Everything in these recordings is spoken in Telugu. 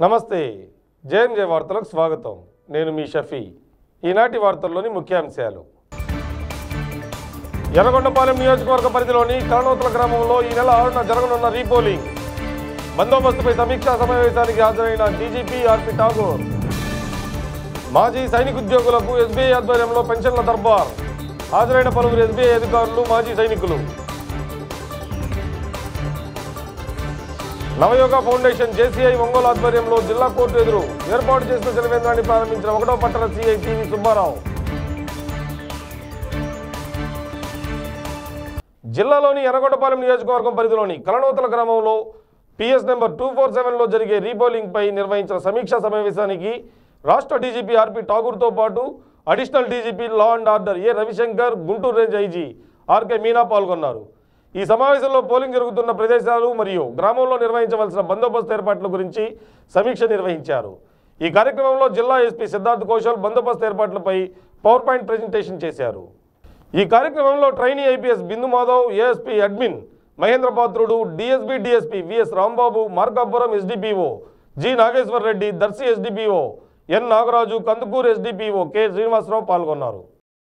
నమస్తే జేఎన్జే వార్తలకు స్వాగతం నేను మీ షఫీ ఈనాటి వార్తల్లోని ముఖ్యాంశాలు ఎర్రగొండపాలెం నియోజకవర్గ పరిధిలోని కరణోతుల గ్రామంలో ఈ నెల ఆరున జరగనున్న రీపోలింగ్ బందోబస్తుపై సమీక్షా సమావేశానికి హాజరైన డీజీపీ ఆర్పి ఠాగూర్ మాజీ సైనిక ఉద్యోగులకు ఎస్బీఐ ఆధ్వర్యంలో పెన్షన్ల దర్బార్ హాజరైన పలువురు ఎస్బీఐ అధికారులు మాజీ సైనికులు నవయోగ ఫౌండేషన్ జేసీఐ ఒంగోలు ఆధ్వర్యంలో జిల్లా కోర్టు ఎదురు ఏర్పాటు చేసిన జనవేంద్రాన్ని ప్రారంభించిన ఒకటో పట్టణ సీఐ టీవీ సుబ్బారావు జిల్లాలోని ఎర్రగొండపాలెం నియోజకవర్గం పరిధిలోని కలనోతల గ్రామంలో పిఎస్ నెంబర్ టూ ఫోర్ సెవెన్లో జరిగే రీపోలింగ్పై నిర్వహించిన సమీక్షా సమావేశానికి రాష్ట్ర డీజీపీ ఆర్పి ఠాగూర్తో పాటు additional DGP law and order A Ravishankar Guntur range IG RK Meena పాల్గొన్నారు ఈ సమావేశంలో పోలింగ్ జరుగుతున్న ప్రదేశాలు మరియు గ్రామంలో నిర్వహించవలసిన బందోబస్తు ఏర్పాట్ల గురించి సమీక్ష నిర్వహించారు ఈ కార్యక్రమంలో జిల్లా ఎస్పీ సిద్ధార్థ్ కౌశల్ బందోబస్తు ఏర్పాట్లపై పవర్ పాయింట్ ప్రజెంటేషన్ చేశారు ఈ కార్యక్రమంలో trainee IPS Bindu Madhav ASP admin Mahendra Patrudu DSB DSP VS Rambabu Markapuram SDPO G Nageshwar Reddy Darsi SDPO N Nagaraju Kandukur SDPO K Srinivasarao పాల్గొన్నారు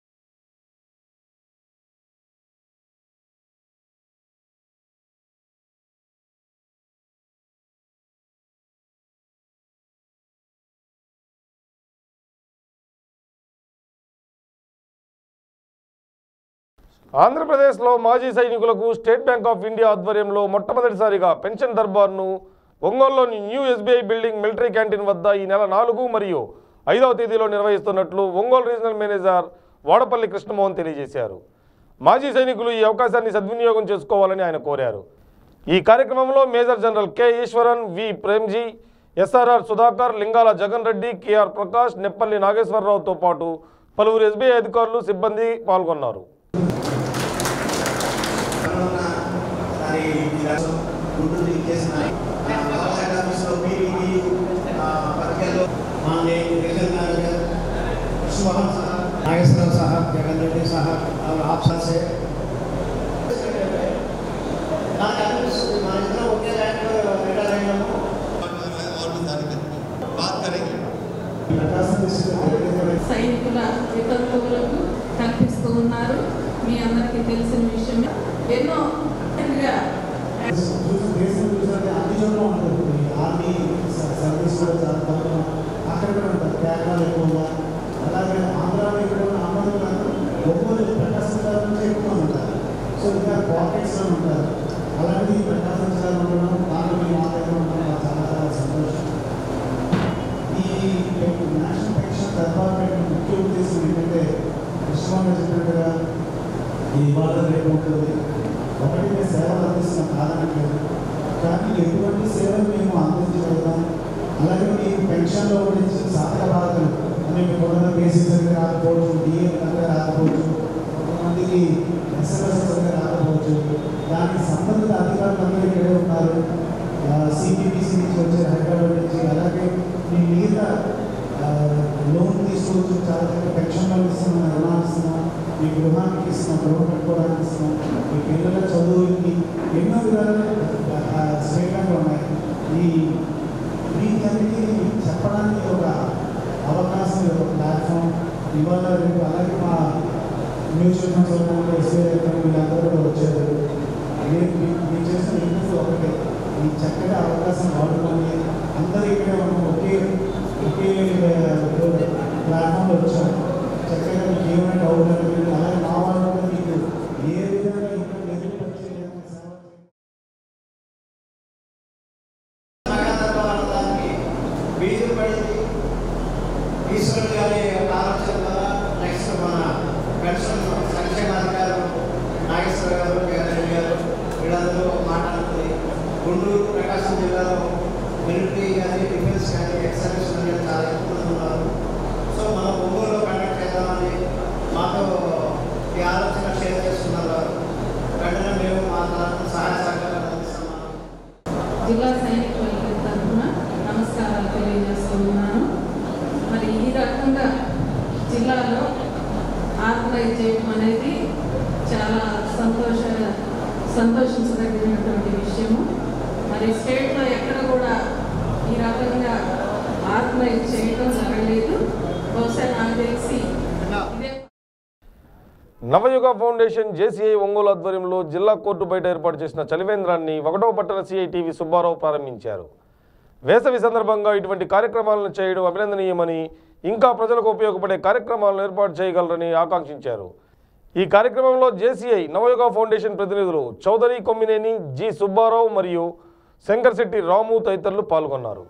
ఆంధ్రప్రదేశ్లో మాజీ సైనికులకు స్టేట్ బ్యాంక్ ఆఫ్ ఇండియా ఆధ్వర్యంలో మొట్టమొదటిసారిగా పెన్షన్ దర్బార్ను ఒంగోలులోని new SBI building military canteen వద్ద ఈ నెల నాలుగు మరియు ఐదవ తేదీలో నిర్వహిస్తున్నట్లు ఒంగోలు రీజనల్ మేనేజర్ వాడపల్లి కృష్ణమోహన్ తెలియజేశారు మాజీ సైనికులు ఈ అవకాశాన్ని సద్వినియోగం చేసుకోవాలని ఆయన కోరారు ఈ కార్యక్రమంలో major general K Eswaran V Premji SRR Sudhakar Lingala Jagan Reddy KR Prakash Neppalli నాగేశ్వరరావుతో పాటు పలువురు ఎస్బీఐ అధికారులు సిబ్బంది పాల్గొన్నారు కరోనా మరి ఈరోజు గుంటూరు చేసిన వ్యవసాయ ఆఫీస్లో మీటింగ్ పత్రికల్లో మా రీజనల్ మేనేజర్ सुमन साहब नागेश्वर साहब जगन रेड्डी साहब और आप सब से बात करेंगे సైనికుల వితంతువులకు కల్పిస్తూ ఉన్నారు మీ అందరికీ తెలిసిన విషయమే ఎన్నో గా దేశం చూసారంటే అన్ని చోట్ల ఉంటుంది ఆర్మీ సర్వీస్ కూడా చాలా తక్కువ అక్కడ కూడా ఉంటుంది కేరళలో ఎక్కువగా అలాగే ఆంధ్రాలో ఇక్కడ ఉన్న అమ్మదులందరూ ఒక్కొక్కరు ప్రకాశం జిల్లా నుంచి ఎక్కువ ఉంటారు సో ఇంకా పాకెట్స్లో ఉంటారు అలాంటిది ప్రకాశం జిల్లాలో ఉండడం దాంట్లో మీ మా దగ్గర ఉండడం నాకు చాలా చాలా సంతోషం ఈ నేషనల్ పెన్షన్ డిపార్ట్మెంట్ ముఖ్య ఉద్దేశం ఏంటంటే కృష్ణమామ చెప్పినట్టుగా ఈ ఇవాళ రేపు ఉంటుంది ఒకటి మేము సేవలు అందిస్తున్నాం కాదనట్లేదు కానీ ఎటువంటి సేవలు మేము అందించగలుగుతాం అలాగే మీ పెన్షన్లో గురించి సాధక బాధలు అంటే మీ కొంత బేసిక్ సరిగ్గా రాకపోవచ్చు డిఏ సరిగ్గా రాకపోవచ్చు కొంతమందికి ఎస్ఎంఎస్ సరిగ్గా రాకపోవచ్చు దానికి సంబంధిత అధికారులందరూ ఇక్కడే ఉన్నారు సిపిపిసి నుంచి వచ్చే హైదరాబాద్ నుంచి అలాగే మీ మిగతా ఆ, లోన్ తీసుకోవచ్చు చాలా చక్కగా పెన్షన్ లోన్ ఇస్తున్నాం రుణాలు ఇస్తున్నాం మీ గృహానికి ఇస్తున్నాం గృహం కట్టుకోవడానికి ఇస్తున్నాం మీ పిల్లల చదువుకి ఎన్నో విధాలుగా స్టేట్ బ్యాంక్లు ఉన్నాయి ఈ వీటన్నిటిని చెప్పడానికి ఒక అవకాశం ఒక ప్లాట్ఫామ్ ఇవాళ రేపు అలాగే మా మ్యూచువల్ ఫండ్స్ వాళ్ళు ఎస్బీఐ వీళ్ళందరూ కూడా వచ్చారు మీరు మీ- మీరు చేసిన ఇంట్రెస్ట్ ఒకటే ఈ చక్కటి అవకాశం వాడుకొని అందరూ ఇక్కడే మనం ఒకే ఒకే ప్లాట్ఫామ్లో వచ్చాం చక్కగా మీకు ఏమైనా డౌట్ అనేది అలాగే మా వాళ్ళు కూడా మీకు ఏ విధంగా ఇంకా మెరుగుపరిచే విధంగా సేవ చేయాలి. బీజం పడింది ఈశ్వరుడు గారి యొక్క ఆలోచన ద్వారా నెక్స్ట్ మన పెన్షన్ సంక్షేమ అధికారులు నాగేశ్వర గారు జగన్ గారు వీళ్ళందరూ మాట్లాడుతుంది గుంటూరు ప్రకాశం జిల్లాలో మిలిటరీ కానీ డిఫెన్స్ కానీ ఎక్సర్వీస్ కానీ చాలా ఎక్కువ మంది ఉన్నారు సో మనం ఒంగోలులో కండక్ట్ చేద్దామని మాతో ఈ ఆలోచన షేర్ చేస్తున్నారు వెంటనే మేము మా తరఫున సహాయ సహకారాలు అందిస్తున్నాము జిల్లా సైనికుల తరఫున నమస్కారాలు తెలియజేస్తూ ఉన్నాను మరి ఈ రకంగా జిల్లాలో ఆర్గనైజ్ చేయడం అనేది చాలా సంతోష సంతోషించదగినటువంటి విషయము మరి స్టేట్లో ఎక్కడ కూడా ఈ రకంగా ఆర్గనైజ్ చేయడం జరగలేదు బహుశా నాకు తెలిసి ఇదే నవయుగ ఫౌండేషన్ జేసీఐ ఒంగోలు ఆధ్వర్యంలో జిల్లా కోర్టు బయట ఏర్పాటు చేసిన చలివేంద్రాన్ని ఒకటవ పట్టణ సిఐ టీవీ సుబ్బారావు ప్రారంభించారు వేసవి సందర్భంగా ఇటువంటి కార్యక్రమాలను చేయడం అభినందనీయమని ఇంకా ప్రజలకు ఉపయోగపడే కార్యక్రమాలను ఏర్పాటు చేయగలరని ఆకాంక్షించారు ఈ కార్యక్రమంలో జేసీఐ నవయుగ ఫౌండేషన్ ప్రతినిధులు చౌదరి కొమ్మినేని జి సుబ్బారావు మరియు శంకర్శెట్టి రాము తదితరులు పాల్గొన్నారు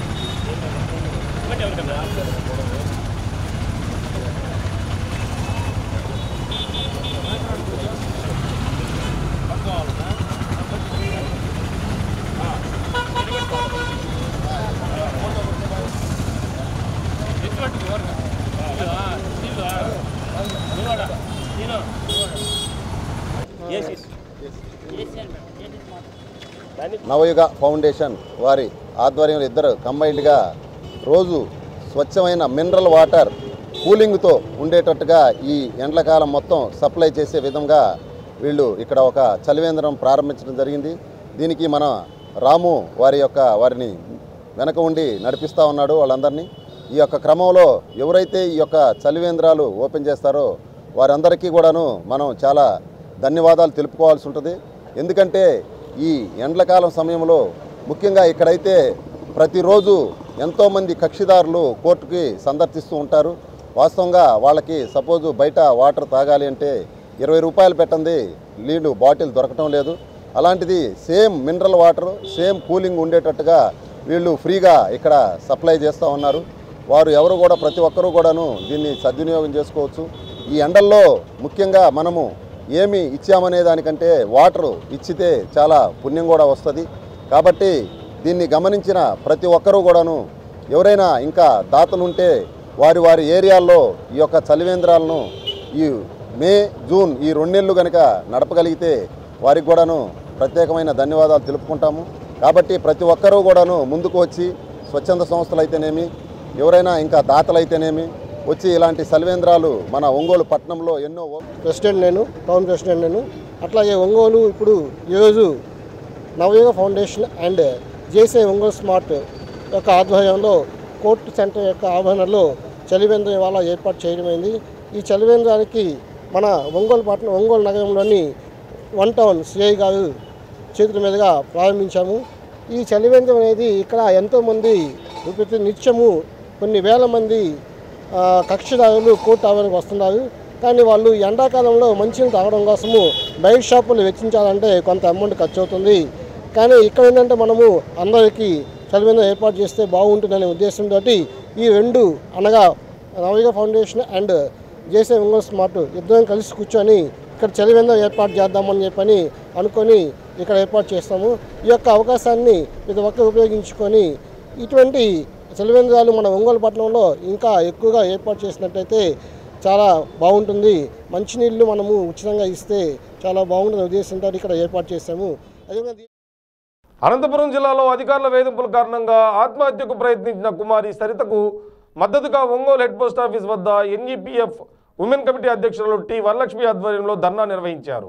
నవయుగ ఫౌండేషన్ వారి ఆధ్వర్యంలో ఇద్దరు కంబైన్డ్గా రోజు స్వచ్ఛమైన మినరల్ వాటర్ కూలింగ్తో ఉండేటట్టుగా ఈ ఎండ్లకాలం మొత్తం సప్లై చేసే విధంగా వీళ్ళు ఇక్కడ ఒక చలివేంద్రం ప్రారంభించడం జరిగింది దీనికి మన రాము వారి యొక్క వారిని వెనక ఉండి నడిపిస్తూ ఉన్నాడు వాళ్ళందరినీ ఈ యొక్క క్రమంలో ఎవరైతే ఈ యొక్క చలివేంద్రాలు ఓపెన్ చేస్తారో వారందరికీ కూడాను మనం చాలా ధన్యవాదాలు తెలుపుకోవాల్సి ఉంటుంది ఎందుకంటే ఈ ఎండ్లకాలం సమయంలో ముఖ్యంగా ఇక్కడైతే ప్రతిరోజు ఎంతోమంది కక్షిదారులు కోర్టుకి సందర్శిస్తూ ఉంటారు వాస్తవంగా వాళ్ళకి సపోజు బయట వాటర్ తాగాలి అంటే ఇరవై రూపాయలు పెట్టండి నీళ్ళు బాటిల్ దొరకటం లేదు అలాంటిది same mineral water same cooling ఉండేటట్టుగా వీళ్ళు ఫ్రీగా ఇక్కడ సప్లై చేస్తూ ఉన్నారు వారు ఎవరు కూడా ప్రతి ఒక్కరూ కూడాను దీన్ని సద్వినియోగం చేసుకోవచ్చు ఈ ఎండల్లో ముఖ్యంగా మనము ఏమి ఇచ్చామనే దానికంటే వాటర్ ఇచ్చితే చాలా పుణ్యం కూడా వస్తుంది కాబట్టి దీన్ని గమనించిన ప్రతి ఒక్కరూ కూడాను ఎవరైనా ఇంకా దాతలుంటే వారి వారి ఏరియాల్లో ఈ యొక్క చలివేంద్రాలను ఈ మే జూన్ ఈ రెండు నెలలు కనుక నడపగలిగితే వారికి కూడాను ప్రత్యేకమైన ధన్యవాదాలు తెలుపుకుంటాము కాబట్టి ప్రతి ఒక్కరూ కూడాను ముందుకు వచ్చి స్వచ్ఛంద సంస్థలు అయితేనేమి ఎవరైనా ఇంకా దాతలైతేనేమి వచ్చి ఇలాంటి సలివేంద్రాలు మన ఒంగోలు పట్టణంలో ఎన్నో ఓ- ప్రెసిడెంట్ నేను టౌన్ ప్రెసిడెంట్ నేను అట్లాగే ఒంగోలు ఇప్పుడు ఈరోజు నవయుగ ఫౌండేషన్ అండ్ జేసే ఒంగోలు స్మార్ట్ యొక్క ఆధ్వర్యంలో కోర్టు సెంటర్ యొక్క ఆవరణలో చలివేంద్రం ఇవాళ ఏర్పాటు చేయడమైంది ఈ చలివేంద్రానికి మన ఒంగోలు పట్టణం ఒంగోలు నగరంలోని వన్ టౌన్ సిఐ గారు చేతుల మీదుగా ప్రారంభించాము ఈ చలివేంద్రం అనేది ఇక్కడ ఎంతోమంది ప్రతి నిత్యము కొన్ని వేల మంది ఆ, కక్షిదారులు కోర్టు ఆవరణకు వస్తున్నారు కానీ వాళ్ళు ఎండాకాలంలో మంచినీళ్ళు తాగడం కోసము బయట షాపులు వెచ్చించాలంటే కొంత అమౌంట్ ఖర్చు అవుతుంది కానీ ఇక్కడ ఏంటంటే మనము అందరికీ చలివేంద్రం ఏర్పాటు చేస్తే బాగుంటుందనే ఉద్దేశంతో ఈ రెండు అనగా నవయుగ ఫౌండేషన్ అండ్ జేసే ఒంగోలు స్మార్ట్ ఇద్దరం కలిసి కూర్చొని ఇక్కడ చలివేంద్రం ఏర్పాటు చేద్దామని చెప్పని అనుకొని ఇక్కడ ఏర్పాటు చేస్తాము ఈ యొక్క అవకాశాన్ని ప్రతి ఒక్కరు ఉపయోగించుకొని ఇటువంటి చలివేంద్రాలు మన ఒంగోలు పట్టణంలో ఇంకా ఎక్కువగా ఏర్పాటు చేసినట్టయితే చాలా బాగుంటుంది మంచినీళ్ళు మనము ఉచితంగా ఇస్తే చాలా బాగుంటుంది ఉద్దేశంతో ఇక్కడ ఏర్పాటు చేస్తాము అదేవిధంగా దీ- అనంతపురం జిల్లాలో అధికారుల వేధింపుల కారణంగా ఆత్మహత్యకు ప్రయత్నించిన కుమారి సరితకు మద్దతుగా ఒంగోలు హెడ్ పోస్ట్ ఆఫీస్ వద్ద ఎన్ఈపిఎఫ్ ఉమెన్ కమిటీ అధ్యక్షులు టి వరలక్ష్మి ఆధ్వర్యంలో ధర్నా నిర్వహించారు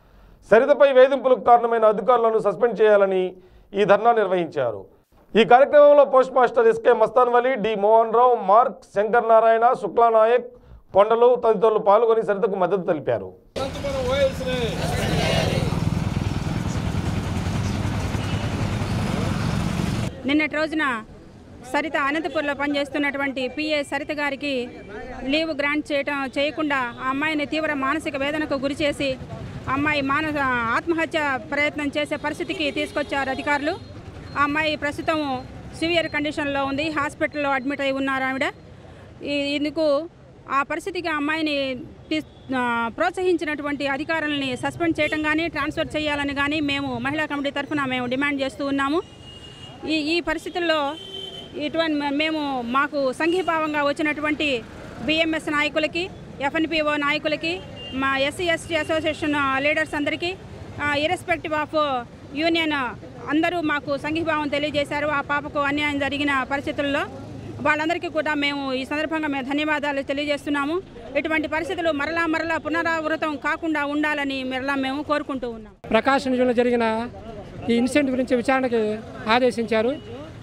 సరితపై వేధింపులకు కారణమైన అధికారులను సస్పెండ్ చేయాలని ఈ ధర్నా నిర్వహించారు ఈ కార్యక్రమంలో post master SK Mastan Vali D Mohan Rao Mark Shankar Narayana Suklanayak Kondalu తదితరులు పాల్గొని సరితకు మద్దతు తెలిపారు నిన్నటి రోజున సరిత అనంతపూర్లో పనిచేస్తున్నటువంటి పిఏ సరిత గారికి లీవ్ గ్రాంట్ చేయటం చేయకుండా ఆ అమ్మాయిని తీవ్ర మానసిక వేదనకు గురి చేసి ఆ అమ్మాయి మాన ఆత్మహత్య ప్రయత్నం చేసే పరిస్థితికి తీసుకొచ్చారు అధికారులు ఆ అమ్మాయి ప్రస్తుతం సివియర్ కండిషన్లో ఉంది హాస్పిటల్లో అడ్మిట్ అయి ఉన్నారు ఆవిడ ఈ- ఇందుకు ఆ పరిస్థితికి ఆ అమ్మాయిని తీ- ఆ, ప్రోత్సహించినటువంటి అధికారులని సస్పెండ్ చేయడం కానీ ట్రాన్స్ఫర్ చేయాలని కానీ మేము మహిళా కమిటీ తరఫున మేము డిమాండ్ చేస్తూ ఉన్నాము ఈ ఈ పరిస్థితుల్లో ఇటువంటి మేము మాకు సంఘీభావంగా వచ్చినటువంటి బిఎంఎస్ నాయకులకి ఎఫ్ఎన్పిఓ నాయకులకి మా ఎస్సీ ఎస్టీ అసోసియేషన్ లీడర్స్ అందరికీ ఇరెస్పెక్టివ్ ఆఫ్ యూనియన్ అందరూ మాకు సంఘీభావం తెలియజేశారు ఆ పాపకు అన్యాయం జరిగిన పరిస్థితుల్లో వాళ్ళందరికీ కూడా మేము ఈ సందర్భంగా మేము ధన్యవాదాలు తెలియజేస్తున్నాము ఇటువంటి పరిస్థితులు మరలా మరలా పునరావృతం కాకుండా ఉండాలని మరలా మేము కోరుకుంటూ ఉన్నాం ప్రకాశం జిల్లాలో జరిగిన ఈ ఇన్సిడెంట్ గురించి విచారణకి ఆదేశించారు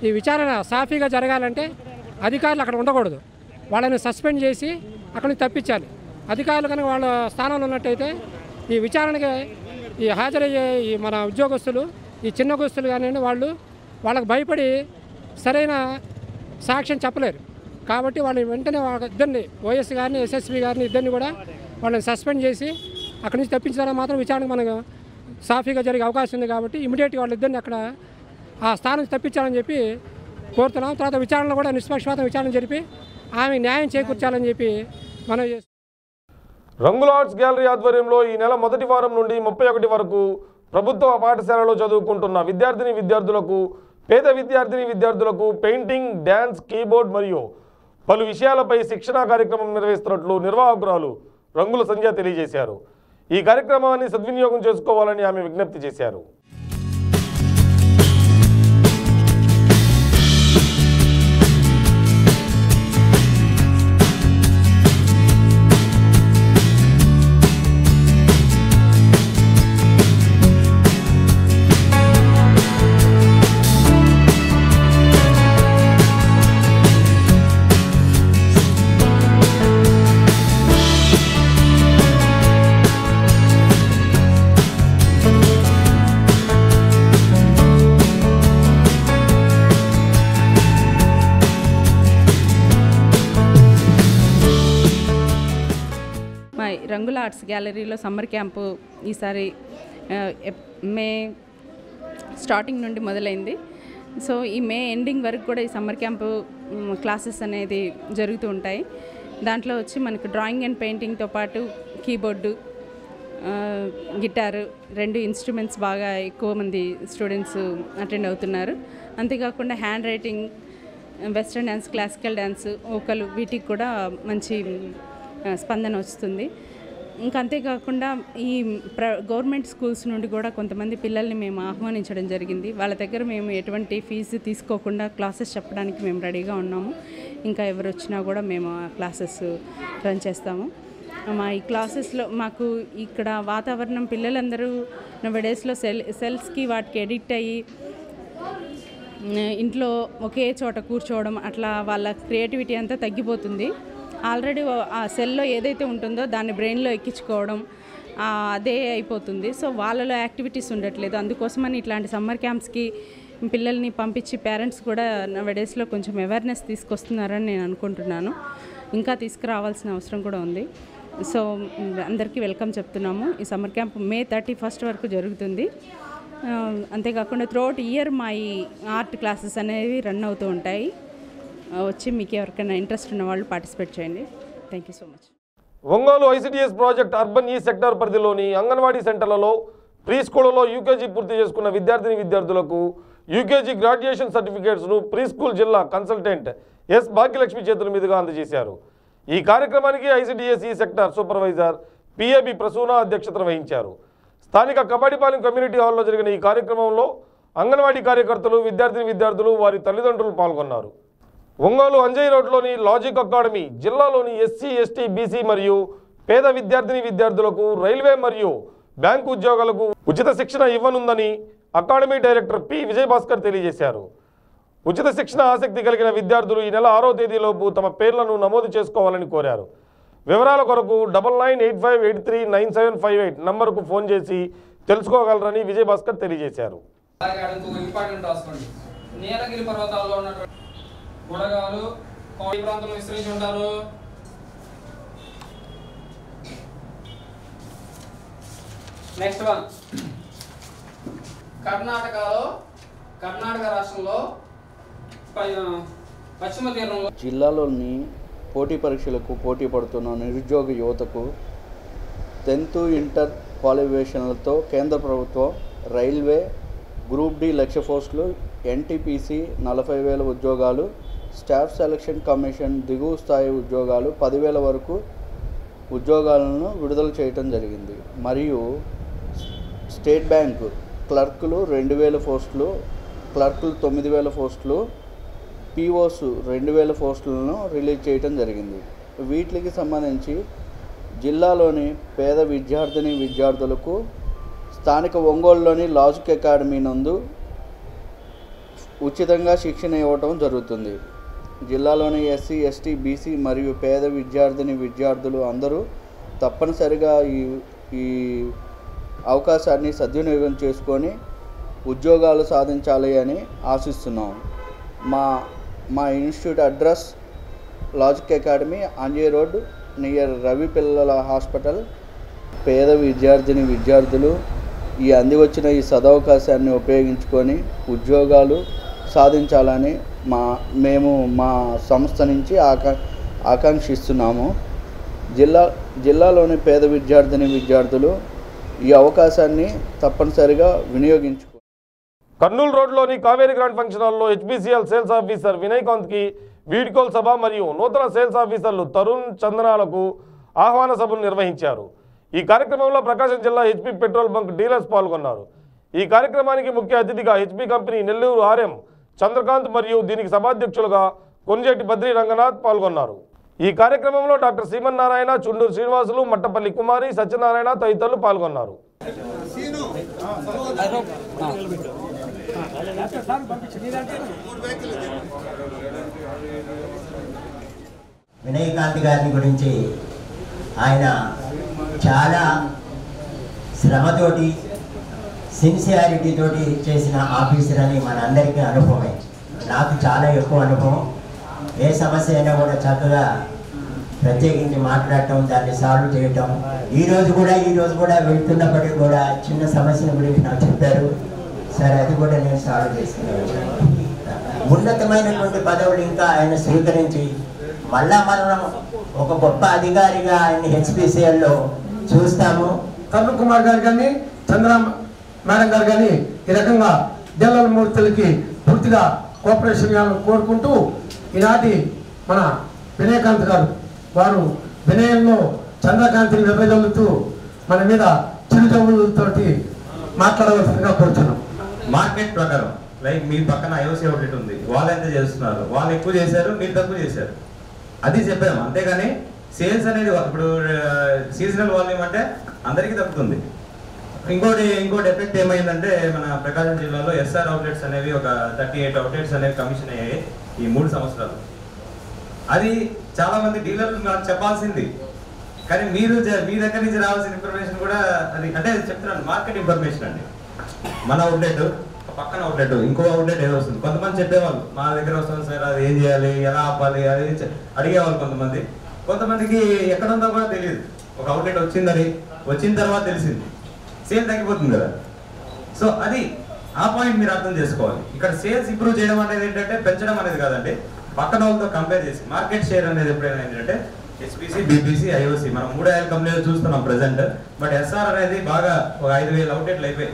ఈ విచారణ సాఫీగా జరగాలంటే అధికారులు అక్కడ ఉండకూడదు వాళ్ళని సస్పెండ్ చేసి అక్కడి నుంచి తప్పించాలి అధికారులు కనుక వాళ్ళ స్థానంలో ఉన్నట్టయితే ఈ విచారణకి ఈ హాజరయ్యే ఈ మన ఉద్యోగస్తులు ఈ చిన్న గోస్తులు కానివ్వండి వాళ్ళు వాళ్ళకి భయపడి సరైన సాక్ష్యం చెప్పలేరు కాబట్టి వాళ్ళని వెంటనే వాళ్ళ ఇద్దరిని ఓఎస్ గారిని ఎస్ఎస్పి గారిని ఇద్దరిని కూడా వాళ్ళని సస్పెండ్ చేసి అక్కడి నుంచి తప్పించడానికి మాత్రం విచారణకు మనకు సాఫీగా జరిగే అవకాశం ఉంది కాబట్టి ఇమీడియట్గా వాళ్ళిద్దరిని అక్కడ ఆ స్థానం నుంచి తప్పించాలని చెప్పి కోరుతున్నాం తర్వాత విచారణ కూడా నిష్పక్షపాతం విచారణ జరిపి ఆమె న్యాయం చేకూర్చాలని చెప్పి మనం చేస్తున్నాం రంగుల ఆర్ట్స్ గ్యాలరీ ఆధ్వర్యంలో ఈ నెల మొదటి వారం నుండి ముప్పై ఒకటి వరకు ప్రభుత్వ పాఠశాలలో చదువుకుంటున్న విద్యార్థిని విద్యార్థులకు పేద విద్యార్థిని విద్యార్థులకు పెయింటింగ్ డ్యాన్స్ కీబోర్డ్ మరియు పలు విషయాలపై శిక్షణా కార్యక్రమం నిర్వహిస్తున్నట్లు నిర్వాహకురాలు రంగుల సంధ్య తెలియజేశారు ఈ కార్యక్రమాన్ని సద్వినియోగం చేసుకోవాలని ఆమె విజ్ఞప్తి చేశారు మా రంగుల ఆర్ట్స్ గ్యాలరీలో సమ్మర్ క్యాంపు ఈసారి ఆ, ఎప్- మే స్టార్టింగ్ నుండి మొదలైంది సో ఈ మే ఎండింగ్ వరకు కూడా ఈ సమ్మర్ క్యాంపు మ్, క్లాసెస్ అనేది జరుగుతూ ఉంటాయి దాంట్లో వచ్చి మనకు డ్రాయింగ్ అండ్ పెయింటింగ్తో పాటు కీబోర్డు ఆ, గిటారు రెండు ఇన్స్ట్రుమెంట్స్ బాగా ఎక్కువ మంది స్టూడెంట్స్ అటెండ్ అవుతున్నారు అంతేకాకుండా handwriting western dance classical dance ఓకలు వీటికి కూడా మంచి ఆ, స్పందన వస్తుంది ఇంకా అంతేకాకుండా ఈ ప్ర గవర్నమెంట్ స్కూల్స్ నుండి కూడా కొంతమంది పిల్లల్ని మేము ఆహ్వానించడం జరిగింది వాళ్ళ దగ్గర మేము ఎటువంటి ఫీజు తీసుకోకుండా క్లాసెస్ చెప్పడానికి మేము రెడీగా ఉన్నాము ఇంకా ఎవరు వచ్చినా కూడా మేము ఆ క్లాసెస్ రన్ చేస్తాము మా ఈ క్లాసెస్లో మాకు ఇక్కడ వాతావరణం పిల్లలందరూ డేస్లో సెల్ సెల్స్కి వాటికి ఎడిక్ట్ అయ్యి ఇంట్లో ఒకే చోట కూర్చోవడం అట్లా వాళ్ళ క్రియేటివిటీ అంతా తగ్గిపోతుంది ఆల్రెడీ ఆ సెల్లో ఏదైతే ఉంటుందో దాన్ని బ్రెయిన్లో ఎక్కించుకోవడం ఆ, అదే అయిపోతుంది సో వాళ్ళలో యాక్టివిటీస్ ఉండట్లేదు అందుకోసమని ఇట్లాంటి సమ్మర్ క్యాంప్స్కి పిల్లల్ని పంపించి పేరెంట్స్ కూడా డేస్లో కొంచెం అవేర్నెస్ తీసుకొస్తున్నారని నేను అనుకుంటున్నాను ఇంకా తీసుకురావాల్సిన అవసరం కూడా ఉంది సో మ్, అందరికీ వెల్కమ్ చెప్తున్నాము ఈ summer camp May thirty first వరకు జరుగుతుంది ఆ, అంతేకాకుండా త్రూఅవుట్ ఇయర్ మా ఈ ఆర్ట్ క్లాసెస్ అనేవి రన్ అవుతూ ఉంటాయి ఆ, వచ్చి మీకు ఎవరికైనా ఇంట్రెస్ట్ ఉన్న వాళ్ళు పార్టిసిపేట్ చేయండి thank you so much Ongole ICDS project urban ఈ సెక్టార్ పరిధిలోని అంగన్వాడీ సెంటర్లలో ప్రీ స్కూళ్లలో యూకేజీ పూర్తి చేసుకున్న విద్యార్థిని విద్యార్థులకు యూకేజీ గ్రాడ్యుయేషన్ సర్టిఫికేట్స్ను ప్రీ స్కూల్ జిల్లా కన్సల్టెంట్ ఎస్ భాగ్యలక్ష్మి చేతుల మీదుగా అందజేశారు ఈ కార్యక్రమానికి ఐసిడిఎస్ ఈ సెక్టార్ సూపర్వైజర్ పిఏబి ప్రసూన అధ్యక్షత వహించారు స్థానిక కబడ్డీపాలెం కమ్యూనిటీ హాల్లో జరిగిన ఈ కార్యక్రమంలో అంగన్వాడీ కార్యకర్తలు విద్యార్థిని విద్యార్థులు వారి తల్లిదండ్రులు పాల్గొన్నారు ఒంగోలు అంజయ్ రోడ్లోని లాజిక్ అకాడమీ జిల్లాలోని ఎస్సీ ఎస్టీ బీసీ మరియు పేద విద్యార్థిని విద్యార్థులకు రైల్వే మరియు బ్యాంకు ఉద్యోగాలకు ఉచిత శిక్షణ ఇవ్వనుందని అకాడమీ డైరెక్టర్ పి విజయభాస్కర్ తెలియజేశారు ఉచిత శిక్షణ ఆసక్తి కలిగిన విద్యార్థులు ఈ నెల ఆరో తేదీలోపు తమ పేర్లను నమోదు చేసుకోవాలని కోరారు వివరాల కొరకు double nine eight five eight three nine seven five eight నంబర్కు ఫోన్ చేసి తెలుసుకోగలరని విజయభాస్కర్ తెలియజేశారు అలాగే అడుగు ఇంపార్టెంట్ రాసుకోండి నీలగిరి పర్వతాల్లో ఉన్నటువంటి బుడగాలు ఈ ప్రాంతంలో విస్తరించి ఉంటారు నెక్స్ట్ వన్ కర్ణాటకలో కర్ణాటక రాష్ట్రంలో ప- పశ్చిమ తీరంలో జిల్లాలోని పోటీ పరీక్షలకు పోటీ పడుతున్న నిరుద్యోగ యువతకు టెన్త్ ఇంటర్ క్వాలిఫికేషన్లతో కేంద్ర ప్రభుత్వం రైల్వే గ్రూప్ డి లక్ష్య పోస్టులు ఎన్టీపీసీ నలభై వేల ఉద్యోగాలు స్టాఫ్ సెలక్షన్ కమిషన్ దిగువ స్థాయి ఉద్యోగాలు పదివేల వరకు ఉద్యోగాలను విడుదల చేయటం జరిగింది మరియు స్టేట్ బ్యాంక్ క్లర్కులు రెండు వేల పోస్టులు క్లర్కులు తొమ్మిది వేల పోస్టులు పీఓస్ రెండు వేల పోస్టులను రిలీజ్ చేయటం జరిగింది వీటికి సంబంధించి జిల్లాలోని పేద విద్యార్థిని విద్యార్థులకు స్థానిక ఒంగోలులోని లాజిక్ అకాడమీ నందు ఉచితంగా శిక్షణ ఇవ్వటం జరుగుతుంది జిల్లాలోని ఎస్సీ ఎస్టీ బీసీ మరియు పేద విద్యార్థిని విద్యార్థులు అందరూ తప్పనిసరిగా ఈ ఈ అవకాశాన్ని సద్వినియోగం చేసుకొని ఉద్యోగాలు సాధించాలి అని ఆశిస్తున్నాం మా మా institute address logic academy Anjaiah road near Ravi పిల్లల హాస్పిటల్ పేద విద్యార్థిని విద్యార్థులు ఈ అంది వచ్చిన ఈ సదవకాశాన్ని ఉపయోగించుకొని ఉద్యోగాలు సాధించాలని మా మేము మా సంస్థ నుంచి ఆకా ఆకాంక్షిస్తున్నాము జిల్లా జిల్లాలోని పేద విద్యార్థిని విద్యార్థులు ఈ అవకాశాన్ని తప్పనిసరిగా వినియోగించుకో కర్నూలు రోడ్లోని కావేరీ గ్రాండ్ ఫంక్షన్ హాల్లో హెచ్పిసిఎల్ సేల్స్ ఆఫీసర్ వినయ్ కాంత్కి వీడ్కోల్ సభ మరియు నూతన సేల్స్ ఆఫీసర్లు తరుణ్ చందనాలకు ఆహ్వాన సభలు నిర్వహించారు ఈ కార్యక్రమంలో ప్రకాశం జిల్లా హెచ్పి పెట్రోల్ బంక్ డీలర్స్ పాల్గొన్నారు ఈ కార్యక్రమానికి ముఖ్య అతిథిగా HP company Nellore RM Chandrakanth మరియు దీనికి సభాధ్యక్షులుగా కొనిజేటి బద్రి రంగనాథ్ పాల్గొన్నారు ఈ కార్యక్రమంలో డాక్టర్ శ్రీమన్ నారాయణ చుండూరు శ్రీనివాసులు మట్టపల్లి కుమారి సత్యనారాయణ తదితరులు పాల్గొన్నారు వినయకాంత్ గారిని గురించి ఆయన చాలా శ్రమతోటి సిన్సియారిటీ తోటి చేసిన ఆఫీసర్ అని మనందరికీ అనుభవమే నాకు చాలా ఎక్కువ అనుభవం ఏ సమస్య అయినా కూడా చక్కగా ప్రత్యేకించి మాట్లాడటం దాన్ని సాల్వ్ చేయటం ఈ రోజు కూడా ఈ రోజు కూడా వెళ్తున్నప్పటికీ కూడా చిన్న సమస్యల గురించి నాకు చెప్పారు సరే అది కూడా నేను సాల్వ్ చేసుకున్నాను ఉన్నతమైనటువంటి పదవులు ఇంకా ఆయన స్వీకరించి మళ్ళా మనం ఒక గొప్ప అధికారిగా ఆయన హెచ్పిసిఎల్లో చూస్తాము తరుణ్ కుమార్ గారు కానీ చంద్ర మేడం గారు కానీ ఈ రకంగా జల్లల మూర్తులకి పూర్తిగా కోఆపరేషన్ ఇవ్వాలని కోరుకుంటూ ఈనాటి మన వినయకాంత్ గారు వారు వినయంలో చంద్రకాంతిని విభజల్లుతూ మన మీద చిరుజవ్వులతోటి మాట్లాడవలసిందిగా కోరుతున్నాం మార్కెట్ ప్రకారం లైక్ మీ పక్కన ఐఓసీ అవుట్లెట్ ఉంది వాళ్ళు ఎంత చేస్తున్నారు వాళ్ళు ఎక్కువ చేశారు మీరు తక్కువ చేశారు అది చెప్పాము అంతేగాని సేల్స్ అనేది ఇప్పుడు సీజనల్ వాల్యూమ్ అంటే అందరికీ తగ్గుతుంది ఇంకోటి ఇంకోటి ఎఫెక్ట్ ఏమైందంటే మన ప్రకాశం జిల్లాలో ఎస్ఆర్ అవుట్లెట్స్ అనేవి ఒక థర్టీ ఎయిట్ అవుట్లెట్స్ అనేవి కమిషన్ అయ్యాయి ఈ మూడు సంవత్సరాలు అది చాలా మంది డీలర్లు నాకు చెప్పాల్సింది కానీ మీరు జ- మీ దగ్గర నుంచి రావాల్సిన ఇన్ఫర్మేషన్ కూడా అది అంటే చెప్తున్నాను మార్కెట్ ఇన్ఫర్మేషన్ అండి మన అవుట్లెట్ పక్కన అవుట్లెట్ ఇంకో అవుట్లెట్ ఏదో వస్తుంది కొంతమంది చెప్పేవాళ్ళు మా దగ్గర వస్తుంది సార్ అది ఏం చేయాలి ఎలా ఆపాలి అది ఇది చె- అడిగేవాళ్ళు కొంతమంది కొంతమందికి ఎక్కడ ఉందో కూడా తెలియదు ఒక అవుట్లెట్ వచ్చిందని వచ్చిన తర్వాత తెలిసింది సేల్ తగ్గిపోతుంది కదా సో అది ఆ పాయింట్ మీరు అర్థం చేసుకోవాలి ఇక్కడ సేల్స్ ఇంప్రూవ్ చేయడం అనేది ఏంటంటే పెంచడం అనేది కాదండి పక్కన వాళ్ళతో కంపేర్ చేసి మార్కెట్ షేర్ అనేది ఎప్పుడైనా ఏంటంటే ఎస్పీసీ బీపీసీ ఐఓసి మనం మూడు ఐదు కంపెనీలు చూస్తున్నాం ప్రెసెంట్ బట్ ఎస్ఆర్ అనేది బాగా ఒక ఐదు వేల అవుట్లెట్లు అయిపోయాయి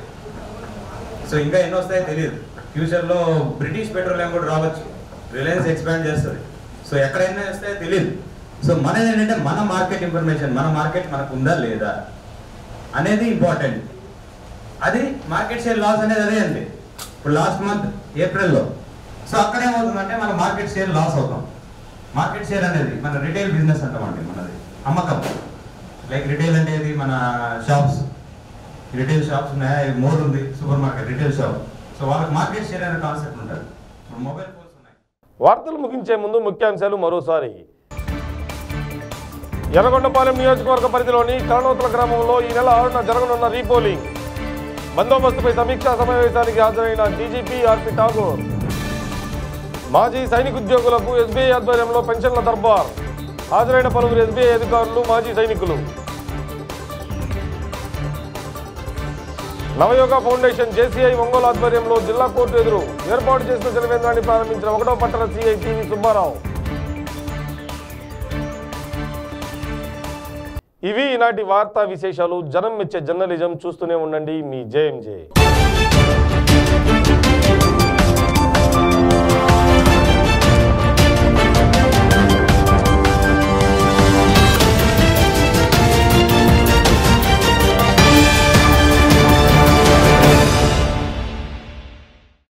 సో ఇంకా ఎన్ని వస్తాయో తెలియదు ఫ్యూచర్లో బ్రిటిష్ పెట్రోలియం కూడా రావచ్చు రిలయన్స్ ఎక్స్పాండ్ చేస్తుంది సో ఎక్కడైనా వస్తాయో తెలియదు సో మనది ఏంటంటే మన మార్కెట్ ఇన్ఫర్మేషన్ మన మార్కెట్ మనకు ఉందా లేదా అనేది ఇంపార్టెంట్ అది మార్కెట్ షేర్ లాస్ అనేది అదే అండి ఇప్పుడు లాస్ట్ మంత్ ఏప్రిల్లో సో అక్కడ ఏమవుతుందంటే మన మార్కెట్ షేర్ లాస్ అవుతాం మార్కెట్ షేర్ అనేది మన రిటైల్ బిజినెస్ అంటామండి మనది అమ్మకం లైక్ రిటైల్ అనేది మన షాప్స్ రిటైల్ షాప్స్ ఉన్నాయి మోర్ ఉంది super market retail shop so వాళ్ళకి మార్కెట్ షేర్ అనే కాన్సెప్ట్ ఉంటుంది ఇప్పుడు మొబైల్ వార్తలు ముగించే ముందు ముఖ్యాంశాలు మరోసారి ఎర్రగొండపాలెం నియోజకవర్గ పరిధిలోని కరణోతుల గ్రామంలో ఈ నెల ఆరున జరగనున్న రీపోలింగ్ బందోబస్తుపై సమీక్షా సమావేశానికి హాజరైన డీజీపీ ఆర్పి ఠాగూర్ మాజీ సైనికోద్యోగులకు ఎస్బీఐ ఆధ్వర్యంలో పెన్షన్ల దర్బార్ హాజరైన పలువురు ఎస్బీఐ అధికారులు మాజీ సైనికులు నవయోగ ఫౌండేషన్ జేసీఐ ఒంగోలు ఆధ్వర్యంలో జిల్లా కోర్టు ఎదురు ఏర్పాటు చేసిన జనవేంద్రాన్ని ప్రారంభించిన ఒకటో పట్టణ సిఐ టీవీ సుబ్బారావు ఇవి ఈనాటి వార్తా విశేషాలు జనం మెచ్చే జర్నలిజం చూస్తూనే ఉండండి మీ జేఎంజే